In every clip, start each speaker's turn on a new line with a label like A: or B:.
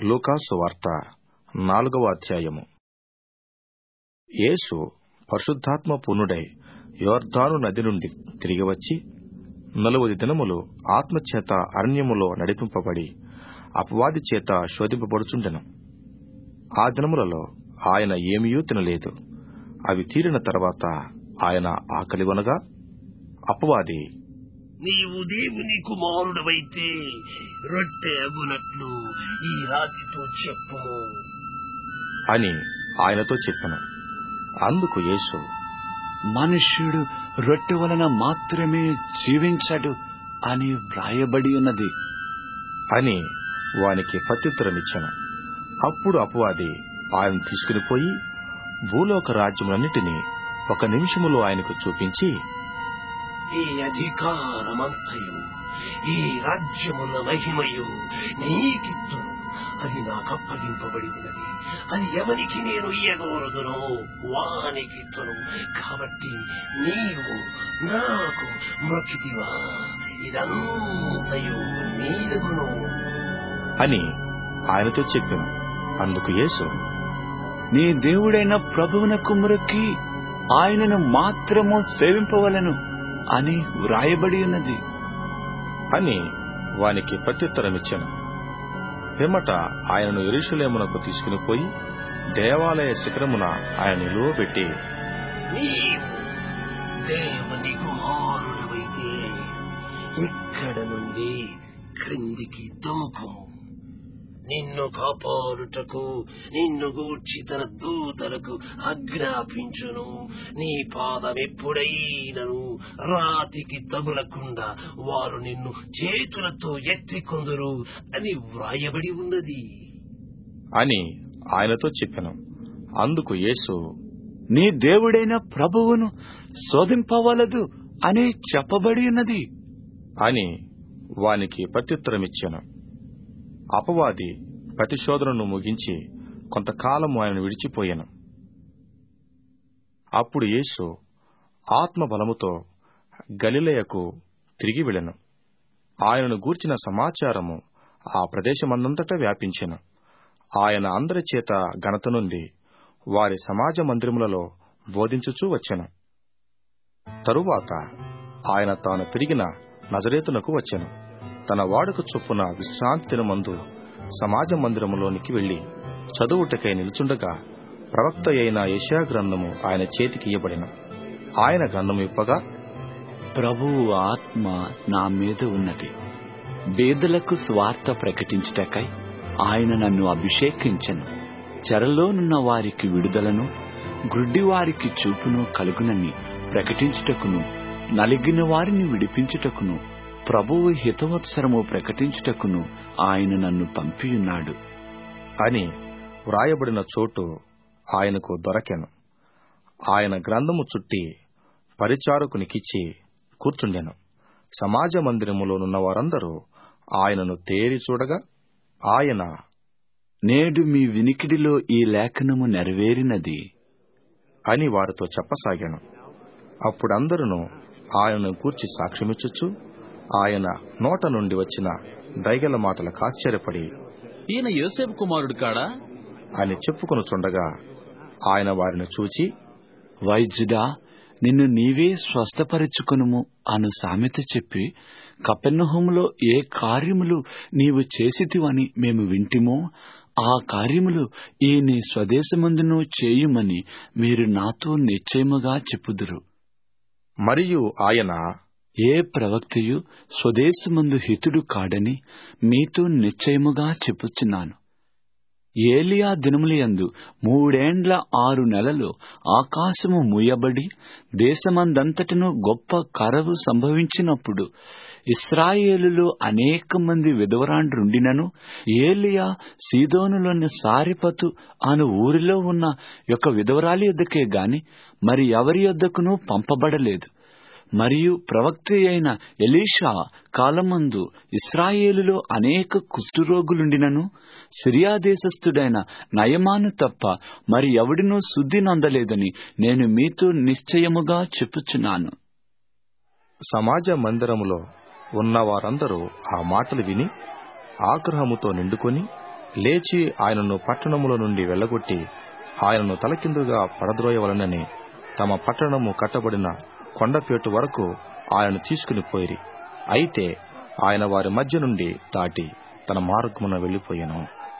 A: లూకాసు వార్త నాలుగవ అధ్యాయము యేసు పరిశుద్ధాత్మ పూర్ణుడై యోర్దాను నది నుండి తిరిగి వచ్చి నలువది దినములు ఆత్మచేత అరణ్యములో నడిపింపబడి అపవాది చేత శోధింపబడుచుండెను ఆ దినములలో ఆయన ఏమీయూ తినలేదు అవి తీరిన తర్వాత ఆయన ఆకలివనగా అపవాది
B: నీవు దేవుని కుమారుడవైతే రొట్టె అగునట్లు ఈ రాతితో చెప్పుము
A: అని ఆయనతో చెప్పెను అందుకు యేసు
C: మనుష్యుడు రొట్టె వలన మాత్రమే జీవించడు అని వ్రాయబడి ఉన్నది
A: అని వానికి ప్రత్యుత్తరమిచ్చెను అప్పుడు అపవాది ఆయన తీసుకుని పోయి భూలోక రాజ్యములన్నిటినీ ఒక నిమిషములో ఆయనకు చూపించి
B: ఈ అధికారమంతయు ఈ రాజ్యముల మహిమయు నీకిత్తును అది నాకు అప్పగింపబడి ఉన్నది అది ఎవరికి నేను ఇయ్యగోరుదునో వానికిత్తును కాబట్టి నీవు నాకు మొక్కిదివా ఇదంతయు నీదగును
A: అని ఆయనతో చెప్పెను అందుకు యేసు
C: నీ దేవుడైన ప్రభువునకు మురొక్కి ఆయనను మాత్రము సేవింపవలను అని వ్రాయబడి ఉన్నది
A: అని వానికి ప్రత్యుత్తరమిచ్చెను పిమ్మట ఆయనను ఎరుషులేమునకు తీసుకుని పోయి దేవాలయ శిఖరమున ఆయన నిలువబెట్టి
B: నీవు దేవుని కుమారుడవైతే ఇక్కడ నుండి క్రిందికి దముకుము నిన్ను కాపాడుటకు నిన్ను గూర్చి తన దూతలకు ఆజ్ఞాపించును నీ పాదం ఎప్పుడైనను రాతికి తగులకుండా వారు నిన్ను చేతులతో ఎత్తికొందురు అని వ్రాయబడి ఉన్నది
A: అని ఆయనతో చెప్పెను అందుకు యేసు
C: నీ దేవుడైన ప్రభువును శోధింపవలదు అని చెప్పబడి ఉన్నది
A: అని వానికి ప్రత్యుత్తరమిచ్చెను అపవాది ప్రతిశోధనను ముగించి కొంతకాలము ఆయనను విడిచిపోయాను అప్పుడు యేసు ఆత్మ బలముతో గలిలయకు తిరిగి వెళ్ళెను ఆయనను గూర్చిన సమాచారము ఆ ప్రదేశమందంతటా వ్యాపించెను ఆయన అందరి చేత ఘనత నుండి వారి సమాజ మందిరములలో బోధించుచూ వచ్చెను తరువాత ఆయన తాను తిరిగిన నజరేతునకు వచ్చెను తన వాడుక చొప్పున విశ్రాంతి దినమందు సమాజ మందిరములోనికి వెళ్లి చదువుటకై నిలుచుండగా ప్రవక్త అయిన యశా గ్రంథము ఆయన చేతికి ఇయ్యబడిన ఆయన గ్రంథము ఇప్పగా
C: ప్రభువు ఆత్మ నా మీద ఉన్నది బేదలకు స్వార్థ ప్రకటించుటకై ఆయన నన్ను అభిషేకించను చెరలోనున్న వారికి విడుదలను గ్రుడ్డి వారికి చూపును కలుగునని ప్రకటించుటకును నలిగిన వారిని విడిపించుటకును ప్రభువు హితవత్సరము ప్రకటించుటకును ఆయన నన్ను పంపియున్నాడు
A: అని వ్రాయబడిన చోటు ఆయనకు దొరకెను ఆయన గ్రంథము చుట్టి పరిచారకునికిచ్చి కూర్చుండెను సమాజ మందిరములోనున్న వారందరూ ఆయనను తేరి చూడగా ఆయన
C: నేడు మీ వినికిడిలో ఈ లేఖనము నెరవేరినది
A: అని వారితో చెప్పసాగాను అప్పుడందరూ ఆయనను గూర్చి సాక్ష్యమిచ్చుచు ఆయన నోట నుండి వచ్చిన దైగల మాటలకు ఆశ్చర్యపడి
D: ఈయన యోసేపు కుమారుడు కాడా
A: అని చెప్పుకొనుచుండగా ఆయన వారిని చూచి
C: వైద్యుడా నిన్ను నీవే స్వస్థపరచుకునుము అను సామెత చెప్పి కపెన్నహోములో ఏ కార్యములు నీవు చేసితివని మేము వింటిమో ఆ కార్యములు ఈ నీ స్వదేశమందును చేయుమని మీరు నాతో నిశ్చయముగా చెప్పుదురు
A: మరియు ఆయన
C: ఏ ప్రవక్తయు స్వదేశమందు హితుడు కాడని మీతో నిశ్చయముగా చెప్పుచున్నాను ఏలియా దినములయందు మూడేండ్ల ఆరు నెలలు ఆకాశము మూయబడి దేశమందంతటను గొప్ప కరవు సంభవించినప్పుడు ఇస్రాయేలులో అనేక మంది విధవరాండ్రుండినను ఏలియా సీదోనులోని సారిపతు అను ఊరిలో ఉన్న యొక్క విధవరాలి యొద్దకే గాని మరి ఎవరి యొద్దకును పంపబడలేదు మరియు ప్రవక్త అయిన ఎలీషా కాలమందు ఇస్రాయేలులో అనేక కుష్ఠరోగులుండినను సిరియా దేశస్థుడైన నయమాను తప్ప మరి ఎవడినూ శుద్ధి నొందలేదని నేను మీతో నిశ్చయముగా చెప్పుచున్నాను
A: సమాజ మందిరములో ఉన్న వారందరూ ఆ మాటలు విని ఆగ్రహముతో నిండుకొని లేచి ఆయనను పట్టణముల నుండి వెళ్ళగొట్టి ఆయనను తలకిందుగా పడద్రోయవలనని తమ పట్టణము కట్టబడిన కొండపేటు వరకు ఆయన తీసుకుని పోయిరి అయితే ఆయన వారి మధ్య నుండి దాటి తన మార్గమున వెళ్లిపోయాను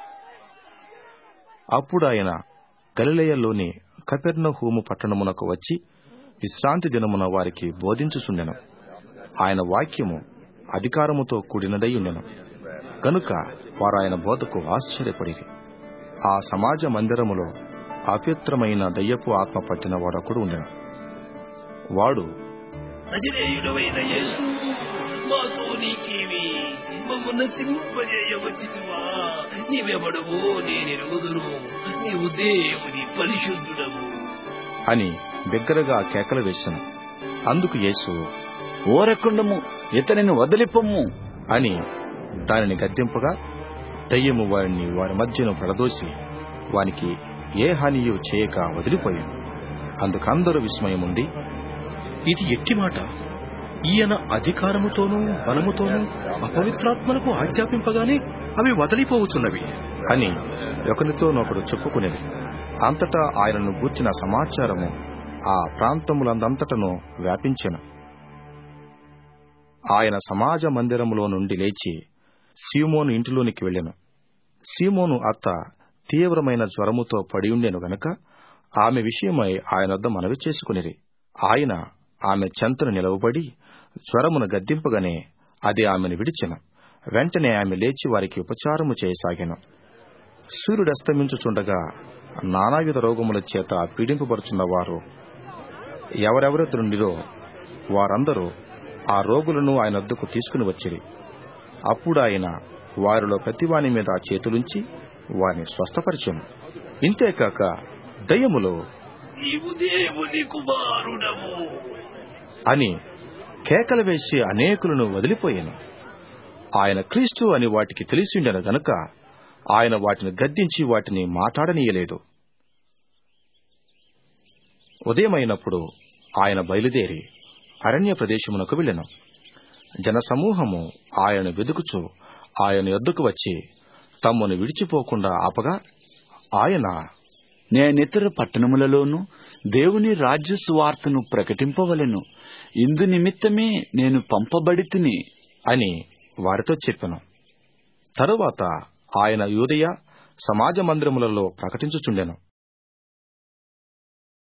A: అప్పుడు ఆయన గలిలయలోని కపెర్నహూము పట్టణమునకు వచ్చి విశ్రాంతి దినమున వారికి బోధించుచుండెను ఆయన వాక్యము అధికారముతో కూడినదై ఉండెను కనుక వారు ఆయన బోధకు ఆశ్చర్యపడిరి ఆ సమాజ మందిరములో అపవిత్రమైన దయ్యపు ఆత్మ పట్టిన వాడొకడు ఉండెను వాడు
B: నజరేయుడవైన యేసు మాతో నీకేమి మమ్మల్ని సింపజేయవచ్చితివా నీవెవడవో నేనెరుగుదును నీవు దేవుని పరిశుద్ధుడవు
A: అని బిగ్గరగా కేకలు వేశాను అందుకు యేసు
C: ఓరకుండము ఇతనిని వదిలిపొమ్ము
A: అని దానిని గద్దింపగా దయ్యము వారిని వారి మధ్యను పడదోసి వానికి ఏ హానియు చేయక వదిలిపోయాను అందుకందరూ విస్మయముండి
E: ఇది ఎట్టి మాట ఈయన అధికారముతోనూ బలముతోనూ అపవిత్రాత్మలకు ఆజ్ఞాపింపగానే అవి వదిలిపోవచ్చున్నవి
A: అని ఒకరితోనొకడు చెప్పుకునేది అంతటా ఆయనను గూర్చిన సమాచారము ఆ ప్రాంతములందంతటను వ్యాపించెను ఆయన సమాజ మందిరములో నుండి లేచి సీమోను ఇంటిలోనికి వెళ్ళెను సీమోను అత్త తీవ్రమైన జ్వరముతో పడియుండెను గనక ఆమె విషయమై ఆయన వద్ద మనవి చేసుకునిరి ఆయన ఆమె చెంతను నిలవబడి జ్వరమును గద్దింపగానే అది ఆమెను విడిచెను వెంటనే ఆమె లేచి వారికి ఉపచారము చేయసాగాను సూర్యుడస్తమించుచుండగా నానావిధ రోగముల చేత పీడింపబడుచున్న వారు ఎవరెవరెదురుండిరో వారందరూ ఆ రోగులను ఆయన వద్దకు తీసుకుని వచ్చిరి అప్పుడు ఆయన వారిలో ప్రతివాని మీద చేతులుంచి వారిని స్వస్థపరిచాను ఇంతేకాక దయ్యములో
B: నీవు దేవుని కుమారుడవు
A: అని కేకలు వేసి అనేకులను వదిలిపోయాను ఆయన క్రీస్తు అని వాటికి తెలిసిండెను గనుక ఆయన వాటిని గద్దించి వాటిని మాట్లాడనీయలేదు ఉదయమైనప్పుడు ఆయన బయలుదేరి అరణ్య ప్రదేశమునకు వెళ్ళెను జనసమూహము ఆయన వెదుకుచు ఆయన యొద్దకు వచ్చి తమ్మును విడిచిపోకుండా ఆపగా ఆయన
C: నేనితర పట్టణములలోనూ దేవుని రాజ్య సువార్తను ప్రకటింపవలెను ఇందు నిమిత్తమే నేను పంపబడి తిని
A: అని వారితో చెప్పెను తరువాత ఆయన యూదయ సమాజ మందిరములలో ప్రకటించుచుండెను